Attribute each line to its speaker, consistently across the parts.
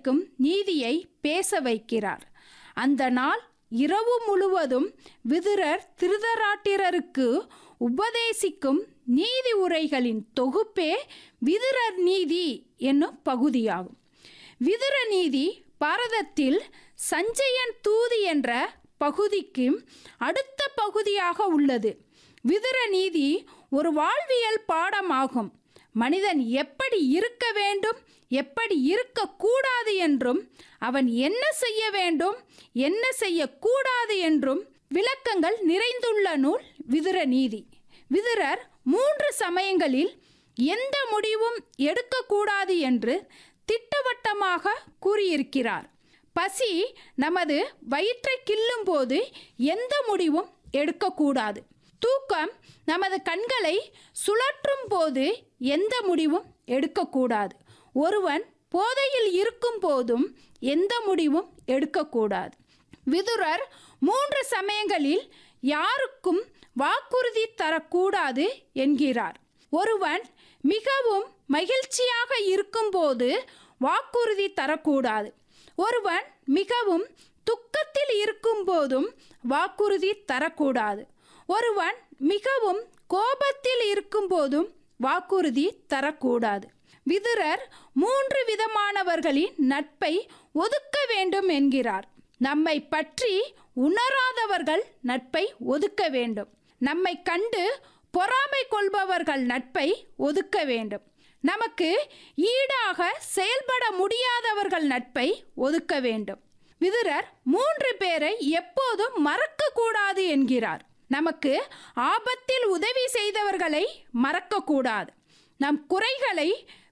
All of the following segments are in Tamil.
Speaker 1: வைக்கும் நீதியை பேச வைக்கிறார் அந்த நாள் இரவு முழுவதும் விதுரர் திருதராட்டிரருக்கு உபதேசிக்கும் நீதி உரைகளின் தொகுப்பே விதுரர் நீதி என்னும் பகுதியாகும் விதுர நீதி பாரதத்தில் சஞ்சயன் தூது என்ற பகுதிக்கு அடுத்த பகுதியாக உள்ளது விதுர நீதி ஒரு வாழ்வியல் பாடமாகும் மனிதன் எப்படி இருக்க வேண்டும் எப்படி இருக்கக்கூடாது என்றும் அவன் என்ன செய்ய வேண்டும் என்ன செய்யக்கூடாது என்றும் விளக்கங்கள் நிறைந்துள்ள நூல் விதுர நீதி விதுரர் மூன்று சமயங்களில் எந்த முடிவும் எடுக்கக்கூடாது என்று திட்டவட்டமாக கூறியிருக்கிறார் பசி நமது வயிற்றை கிள்ளும் போது எந்த முடிவும் எடுக்கக்கூடாது தூக்கம் நமது கண்களை சுழற்றும் போது எந்த முடிவும் எடுக்கக்கூடாது ஒருவன் போதையில் இருக்கும் போதும் எந்த முடிவும் எடுக்கக்கூடாது விதுரர் மூன்று சமயங்களில் யாருக்கும் வாக்குறுதி தரக்கூடாது என்கிறார் ஒருவன் மிகவும் மகிழ்ச்சியாக இருக்கும்போது வாக்குறுதி தரக்கூடாது ஒருவன் மிகவும் துக்கத்தில் இருக்கும்போதும் வாக்குறுதி தரக்கூடாது ஒருவன் மிகவும் கோபத்தில் இருக்கும்போதும் வாக்குறுதி தரக்கூடாது விதுரர் மூன்று விதமானவர்களின் நட்பை ஒதுக்க வேண்டும் என்கிறார் நம்மை பற்றி உணராதவர்கள் நட்பை ஒதுக்க வேண்டும் நம்மை கண்டு பொறாமை கொள்பவர்கள் நட்பை ஒதுக்க வேண்டும் நமக்கு ஈடாக செயல்பட முடியாதவர்கள் நட்பை ஒதுக்க வேண்டும் விதுரர் மூன்று பேரை எப்போதும் மறக்கக்கூடாது என்கிறார் நமக்கு ஆபத்தில் உதவி செய்தவர்களை மறக்கக்கூடாது நம் குறைகளை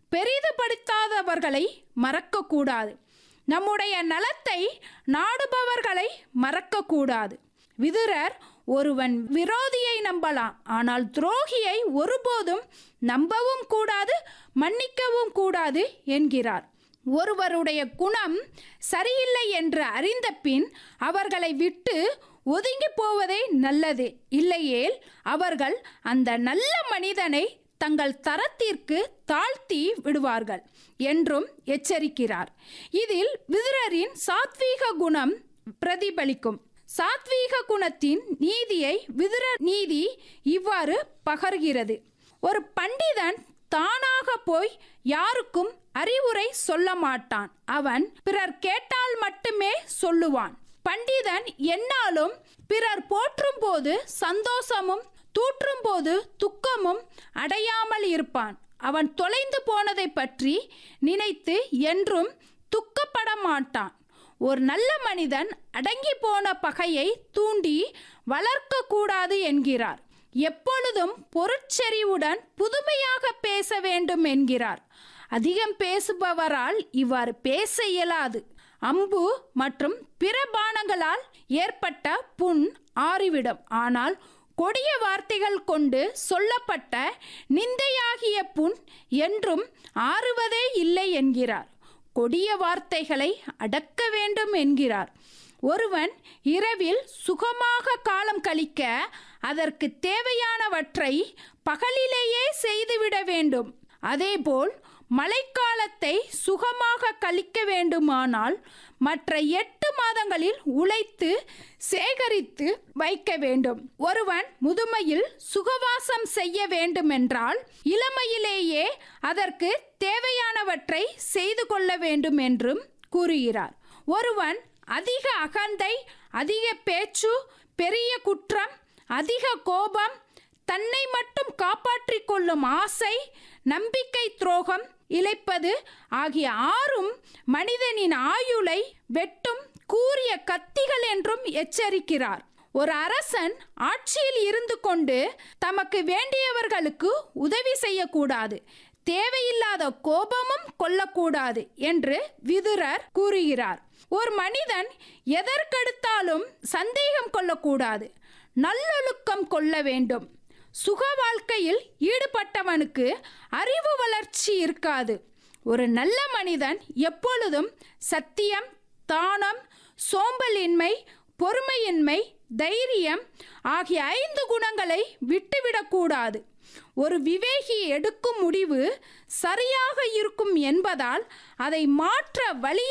Speaker 1: பெரிதுபடுத்தாதவர்களை மறக்கக்கூடாது நம்முடைய நலத்தை நாடுபவர்களை மறக்கக்கூடாது விதுரர் ஒருவன் விரோதியை நம்பலாம் ஆனால் துரோகியை ஒருபோதும் நம்பவும் கூடாது மன்னிக்கவும் கூடாது என்கிறார் ஒருவருடைய குணம் சரியில்லை என்று அறிந்த பின் அவர்களை விட்டு ஒதுங்கி போவதே நல்லது இல்லையேல் அவர்கள் அந்த நல்ல மனிதனை தங்கள் தரத்திற்கு தாழ்த்தி விடுவார்கள் என்றும் எச்சரிக்கிறார் இதில் விதுரரின் சாத்வீக குணம் பிரதிபலிக்கும் சாத்வீக குணத்தின் நீதியை விதுர நீதி இவ்வாறு பகர்கிறது ஒரு பண்டிதன் தானாக போய் யாருக்கும் அறிவுரை சொல்ல மாட்டான் அவன் பிறர் கேட்டால் மட்டுமே சொல்லுவான் பண்டிதன் என்னாலும் பிறர் போற்றும் போது சந்தோஷமும் தூற்றும் போது துக்கமும் அடையாமல் இருப்பான் அவன் தொலைந்து போனதை பற்றி நினைத்து என்றும் துக்கப்பட மாட்டான் ஒரு நல்ல மனிதன் அடங்கி போன பகையை தூண்டி வளர்க்க கூடாது என்கிறார் எப்பொழுதும் பொருட்செறிவுடன் புதுமையாக பேச வேண்டும் என்கிறார் அதிகம் பேசுபவரால் இவ்வாறு பேச இயலாது அம்பு மற்றும் பிற பானங்களால் ஏற்பட்ட புண் ஆறிவிடும் ஆனால் கொடிய வார்த்தைகள் கொண்டு சொல்லப்பட்ட நிந்தையாகிய புண் என்றும் ஆறுவதே இல்லை என்கிறார் கொடிய வார்த்தைகளை அடக்க வேண்டும் என்கிறார் ஒருவன் இரவில் சுகமாக காலம் கழிக்க அதற்கு தேவையானவற்றை பகலிலேயே செய்துவிட வேண்டும் அதேபோல் மழைக்காலத்தை சுகமாக கழிக்க வேண்டுமானால் மற்ற எட்டு மாதங்களில் உழைத்து சேகரித்து வைக்க வேண்டும் ஒருவன் முதுமையில் சுகவாசம் செய்ய வேண்டுமென்றால் இளமையிலேயே அதற்கு தேவையானவற்றை செய்து கொள்ள வேண்டும் என்றும் கூறுகிறார் ஒருவன் அதிக அகந்தை அதிக பேச்சு பெரிய குற்றம் அதிக கோபம் தன்னை மட்டும் காப்பாற்றிக் கொள்ளும் ஆசை நம்பிக்கை துரோகம் இழைப்பது ஆகிய ஆறும் மனிதனின் ஆயுளை வெட்டும் கூறிய கத்திகள் என்றும் எச்சரிக்கிறார் ஒரு அரசன் ஆட்சியில் இருந்து கொண்டு தமக்கு வேண்டியவர்களுக்கு உதவி செய்யக்கூடாது தேவையில்லாத கோபமும் கொள்ளக்கூடாது என்று விதுரர் கூறுகிறார் ஒரு மனிதன் எதற்கெடுத்தாலும் சந்தேகம் கொள்ளக்கூடாது நல்லொழுக்கம் கொள்ள வேண்டும் சுக வாழ்க்கையில் ஈடுபட்டவனுக்கு அறிவு வளர்ச்சி இருக்காது ஒரு நல்ல மனிதன் எப்பொழுதும் சத்தியம் தானம் சோம்பலின்மை பொறுமையின்மை தைரியம் ஆகிய ஐந்து குணங்களை விட்டுவிடக்கூடாது ஒரு விவேகி எடுக்கும் முடிவு சரியாக இருக்கும் என்பதால் அதை மாற்ற வழி